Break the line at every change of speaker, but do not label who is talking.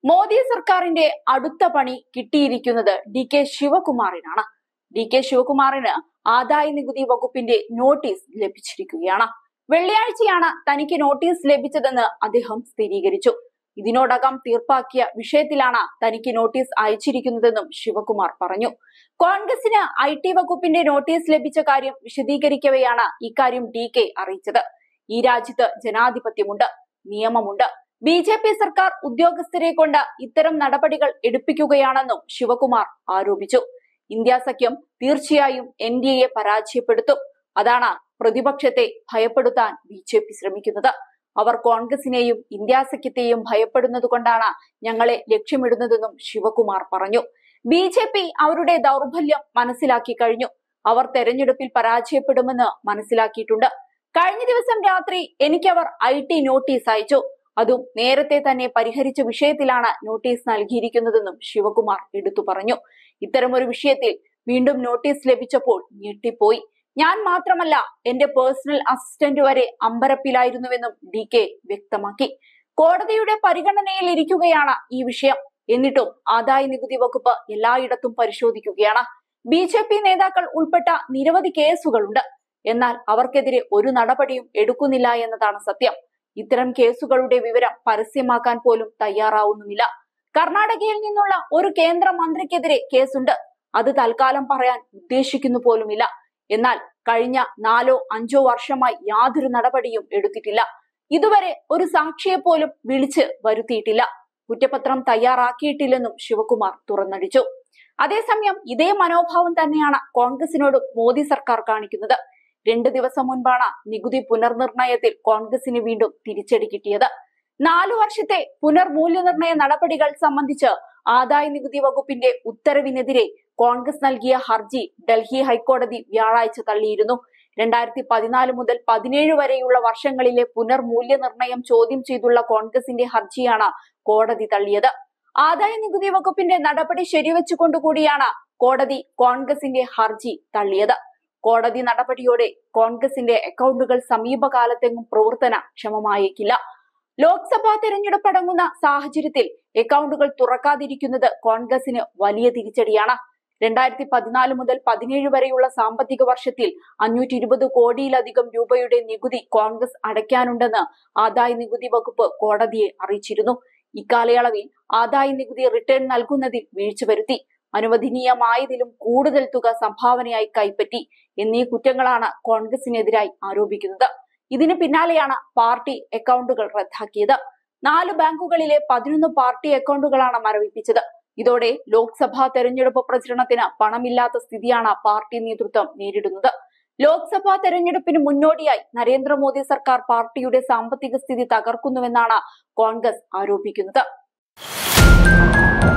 മോദി സർക്കാരിന്റെ അടുത്ത പണി കിട്ടിയിരിക്കുന്നത് ഡി കെ ശിവകുമാറിനാണ് ഡി കെ ശിവകുമാറിന് ആദായ നികുതി വകുപ്പിന്റെ നോട്ടീസ് ലഭിച്ചിരിക്കുകയാണ് വെള്ളിയാഴ്ചയാണ് തനിക്ക് നോട്ടീസ് ലഭിച്ചതെന്ന് അദ്ദേഹം സ്ഥിരീകരിച്ചു ഇതിനോടകം തീർപ്പാക്കിയ വിഷയത്തിലാണ് തനിക്ക് നോട്ടീസ് അയച്ചിരിക്കുന്നതെന്നും ശിവകുമാർ പറഞ്ഞു കോൺഗ്രസിന് ഐ ടി വകുപ്പിന്റെ നോട്ടീസ് ലഭിച്ച കാര്യം വിശദീകരിക്കവെയാണ് ഇക്കാര്യം ഡി കെ അറിയിച്ചത് ഈ രാജ്യത്ത് ജനാധിപത്യമുണ്ട് നിയമമുണ്ട് ബി ജെ പി സർക്കാർ ഉദ്യോഗസ്ഥരെ കൊണ്ട് ഇത്തരം നടപടികൾ എടുപ്പിക്കുകയാണെന്നും ശിവകുമാർ ആരോപിച്ചു ഇന്ത്യ സഖ്യം തീർച്ചയായും എൻ ഡി എയെ പരാജയപ്പെടുത്തും അതാണ് പ്രതിപക്ഷത്തെ ഭയപ്പെടുത്താൻ ബി ജെ പി ശ്രമിക്കുന്നത് അവർ കോൺഗ്രസിനെയും ഇന്ത്യ സഖ്യത്തെയും ഭയപ്പെടുന്നത് കൊണ്ടാണ് ഞങ്ങളെ ലക്ഷ്യമിടുന്നതെന്നും ശിവകുമാർ പറഞ്ഞു ബി ജെ പി അവരുടെ ദൗർബല്യം മനസ്സിലാക്കി കഴിഞ്ഞു അവർ തെരഞ്ഞെടുപ്പിൽ പരാജയപ്പെടുമെന്ന് മനസ്സിലാക്കിയിട്ടുണ്ട് കഴിഞ്ഞ ദിവസം രാത്രി എനിക്കവർ ഐ ടി നോട്ടീസ് അയച്ചു അതും നേരത്തെ തന്നെ പരിഹരിച്ച വിഷയത്തിലാണ് നോട്ടീസ് നൽകിയിരിക്കുന്നതെന്നും ശിവകുമാർ എടുത്തു പറഞ്ഞു ഇത്തരമൊരു വിഷയത്തിൽ വീണ്ടും നോട്ടീസ് ലഭിച്ചപ്പോൾ ഞെട്ടിപ്പോയി ഞാൻ മാത്രമല്ല എന്റെ പേഴ്സണൽ അസിസ്റ്റന്റ് വരെ അമ്പരപ്പിലായിരുന്നുവെന്നും ഡി കെ വ്യക്തമാക്കി കോടതിയുടെ പരിഗണനയിൽ ഇരിക്കുകയാണ് ഈ വിഷയം എന്നിട്ടും ആദായ നികുതി വകുപ്പ് എല്ലായിടത്തും പരിശോധിക്കുകയാണ് ബി ജെ പി നേതാക്കൾ ഉൾപ്പെട്ട നിരവധി കേസുകളുണ്ട് എന്നാൽ അവർക്കെതിരെ ഒരു നടപടിയും എടുക്കുന്നില്ല എന്നതാണ് സത്യം ഇത്തരം കേസുകളുടെ വിവരം പരസ്യമാക്കാൻ പോലും തയ്യാറാവുന്നുമില്ല കർണാടകയിൽ നിന്നുള്ള ഒരു കേന്ദ്ര മന്ത്രിക്കെതിരെ കേസുണ്ട് അത് തൽക്കാലം പറയാൻ ഉദ്ദേശിക്കുന്നു പോലുമില്ല എന്നാൽ കഴിഞ്ഞ നാലോ അഞ്ചോ വർഷമായി യാതൊരു നടപടിയും എടുത്തിട്ടില്ല ഇതുവരെ ഒരു സാക്ഷിയെ പോലും വിളിച്ച് വരുത്തിയിട്ടില്ല കുറ്റപത്രം തയ്യാറാക്കിയിട്ടില്ലെന്നും ശിവകുമാർ തുറന്നടിച്ചു അതേസമയം ഇതേ മനോഭാവം തന്നെയാണ് കോൺഗ്രസിനോടും മോദി സർക്കാർ കാണിക്കുന്നത് രണ്ട് ദിവസം മുൻപാണ് നികുതി പുനർനിർണയത്തിൽ കോൺഗ്രസിന് വീണ്ടും തിരിച്ചടി കിട്ടിയത് നാലു വർഷത്തെ പുനർമൂല്യനിർണയ നടപടികൾ സംബന്ധിച്ച് ആദായ നികുതി വകുപ്പിന്റെ ഉത്തരവിനെതിരെ കോൺഗ്രസ് നൽകിയ ഹർജി ഡൽഹി ഹൈക്കോടതി വ്യാഴാഴ്ച തള്ളിയിരുന്നു രണ്ടായിരത്തി പതിനാല് മുതൽ പതിനേഴ് വരെയുള്ള വർഷങ്ങളിലെ പുനർമൂല്യനിർണയം ചോദ്യം ചെയ്തുള്ള കോൺഗ്രസിന്റെ ഹർജിയാണ് കോടതി തള്ളിയത് ആദായ നികുതി വകുപ്പിന്റെ നടപടി ശരിവെച്ചുകൊണ്ടുകൂടിയാണ് കോടതി കോൺഗ്രസിന്റെ ഹർജി തള്ളിയത് കോടതി നടപടിയോടെ കോൺഗ്രസിന്റെ അക്കൗണ്ടുകൾ സമീപകാലത്തെങ്ങും പ്രവർത്തനക്ഷമമായേക്കില്ല ലോക്സഭാ തെരഞ്ഞെടുപ്പ് അടങ്ങുന്ന സാഹചര്യത്തിൽ അക്കൗണ്ടുകൾ തുറക്കാതിരിക്കുന്നത് കോൺഗ്രസിന് വലിയ തിരിച്ചടിയാണ് രണ്ടായിരത്തി പതിനാല് മുതൽ പതിനേഴ് വരെയുള്ള സാമ്പത്തിക വർഷത്തിൽ അഞ്ഞൂറ്റി ഇരുപത് കോടിയിലധികം രൂപയുടെ നികുതി കോൺഗ്രസ് അടയ്ക്കാനുണ്ടെന്ന് ആദായ നികുതി വകുപ്പ് കോടതിയെ അറിയിച്ചിരുന്നു ഇക്കാലയളവിൽ ആദായ നികുതി റിട്ടേൺ നൽകുന്നതിൽ വീഴ്ച വരുത്തി അനുവദനീയമായതിലും കൂടുതൽ തുക സംഭാവനയായി കൈപ്പറ്റി എന്നീ കുറ്റങ്ങളാണ് കോൺഗ്രസിനെതിരായി ആരോപിക്കുന്നത് ഇതിന് പിന്നാലെയാണ് പാർട്ടി അക്കൗണ്ടുകൾ റദ്ദാക്കിയത് നാല് ബാങ്കുകളിലെ പതിനൊന്ന് പാർട്ടി അക്കൗണ്ടുകളാണ് മരവിപ്പിച്ചത് ഇതോടെ ലോക്സഭാ തെരഞ്ഞെടുപ്പ് പ്രചരണത്തിന് പണമില്ലാത്ത സ്ഥിതിയാണ് പാർട്ടി നേതൃത്വം നേരിടുന്നത് ലോക്സഭാ തെരഞ്ഞെടുപ്പിന് മുന്നോടിയായി നരേന്ദ്രമോദി സർക്കാർ പാർട്ടിയുടെ സാമ്പത്തിക സ്ഥിതി തകർക്കുന്നുവെന്നാണ് കോൺഗ്രസ് ആരോപിക്കുന്നത്